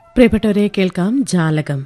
പ്രിയപ്പെട്ടവരെ കേൾക്കാം ജാലകം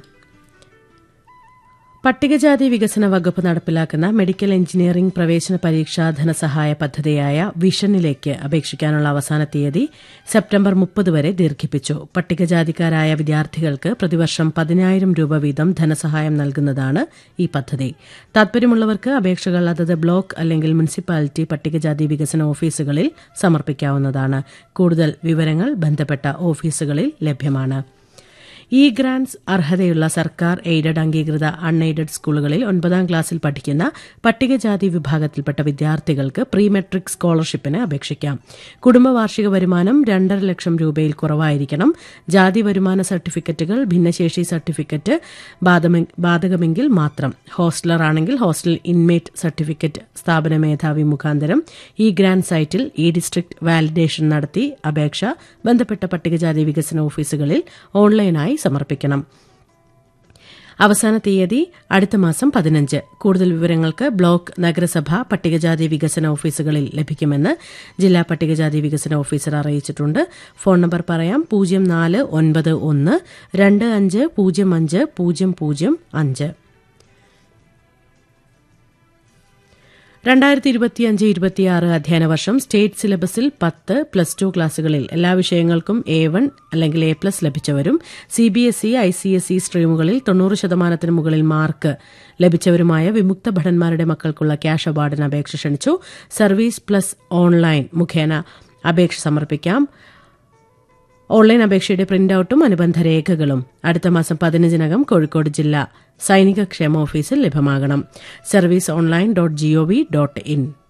പട്ടികജാതി വികസന വകുപ്പ് നടപ്പിലാക്കുന്ന മെഡിക്കൽ എഞ്ചിനീയറിംഗ് പ്രവേശന പരീക്ഷാ ധനസഹായ പദ്ധതിയായ വിഷനിലേക്ക് അപേക്ഷിക്കാനുള്ള അവസാന തീയതി സെപ്റ്റംബർ മുപ്പത് വരെ ദീർഘിപ്പിച്ചു പട്ടികജാതിക്കാരായ വിദ്യാർത്ഥികൾക്ക് പ്രതിവർഷം പതിനായിരം രൂപ വീതം ധനസഹായം നൽകുന്നതാണ് ഈ പദ്ധതി താൽപര്യമുള്ളവർക്ക് അപേക്ഷകൾ അതത് ബ്ലോക്ക് അല്ലെങ്കിൽ മുനിസിപ്പാലിറ്റി പട്ടികജാതി വികസന ഓഫീസുകളിൽ സമർപ്പിക്കാവുന്നതാണ് കൂടുതൽ വിവരങ്ങൾ ബന്ധപ്പെട്ട ഓഫീസുകളിൽ ലഭ്യമാണ് ഇ ഗ്രാന്റ്സ് അർഹതയുള്ള സർക്കാർ എയ്ഡഡ് അംഗീകൃത അൺഎയ്ഡഡ് സ്കൂളുകളിൽ ഒൻപതാം ക്ലാസ്സിൽ പഠിക്കുന്ന പട്ടികജാതി വിഭാഗത്തിൽപ്പെട്ട വിദ്യാർത്ഥികൾക്ക് പ്രീ മെട്രിക് സ്കോളർഷിപ്പിന് അപേക്ഷിക്കാം കുടുംബ വാർഷിക വരുമാനം രണ്ടര ലക്ഷം രൂപയിൽ കുറവായിരിക്കണം ജാതി വരുമാന സർട്ടിഫിക്കറ്റുകൾ ഭിന്നശേഷി സർട്ടിഫിക്കറ്റ് ബാധമെ- ബാധകമെങ്കിൽ മാത്രം ഹോസ്റ്റലർ ആണെങ്കിൽ ഹോസ്റ്റൽ ഇൻമേറ്റ് സർട്ടിഫിക്കറ്റ് സ്ഥാപന മേധാവി മുഖാന്തരം ഈ ഗ്രാന്റ് സൈറ്റിൽ ഈ ഡിസ്ട്രിക്ട് വാലിഡേഷൻ നടത്തി അപേക്ഷ ബന്ധപ്പെട്ട പട്ടികജാതി വികസന ഓഫീസുകളിൽ ഓൺലൈനായി സമർപ്പിക്കണം അവസാന തീയതി അടുത്ത മാസം പതിനഞ്ച് കൂടുതൽ വിവരങ്ങൾക്ക് ബ്ലോക്ക് നഗരസഭ പട്ടികജാതി വികസന ഓഫീസുകളിൽ ലഭിക്കുമെന്ന് ജില്ലാ പട്ടികജാതി വികസന ഓഫീസർ അറിയിച്ചിട്ടുണ്ട് ഫോൺ നമ്പർ പറയാം പൂജ്യം നാല് ഒൻപത് ഒന്ന് രണ്ട് അഞ്ച് പൂജ്യം അഞ്ച് പൂജ്യം പൂജ്യം അഞ്ച് രണ്ടായിരത്തി ഇരുപത്തിയഞ്ച് ഇരുപത്തിയാറ് അധ്യയന വർഷം സ്റ്റേറ്റ് സിലബസിൽ പത്ത് പ്ലസ് ടു ക്ലാസുകളിൽ എല്ലാ വിഷയങ്ങൾക്കും എ വൺ അല്ലെങ്കിൽ എ പ്ലസ് ലഭിച്ചവരും C B S E I C S E സ്ട്രീമുകളിൽ തൊണ്ണൂറ് ശതമാനത്തിന് മുകളിൽ മാർക്ക് ലഭിച്ചവരുമായ വിമുക്ത ഭടന്മാരുടെ മക്കൾക്കുള്ള ക്യാഷ് അവാർഡിന് അപേക്ഷ ക്ഷണിച്ചു സർവീസ് പ്ലസ് ഓൺലൈൻ മുഖേന അപേക്ഷ സമർപ്പിക്കാം ഓൺലൈൻ അപേക്ഷയുടെ പ്രിന്റൌട്ടും അനുബന്ധ രേഖകളും അടുത്ത മാസം പതിനഞ്ചിനകം കോഴിക്കോട് ജില്ലാ സൈനിക ക്ഷേമ ഓഫീസിൽ ലഭ്യമാകണം service online dot GOV dot in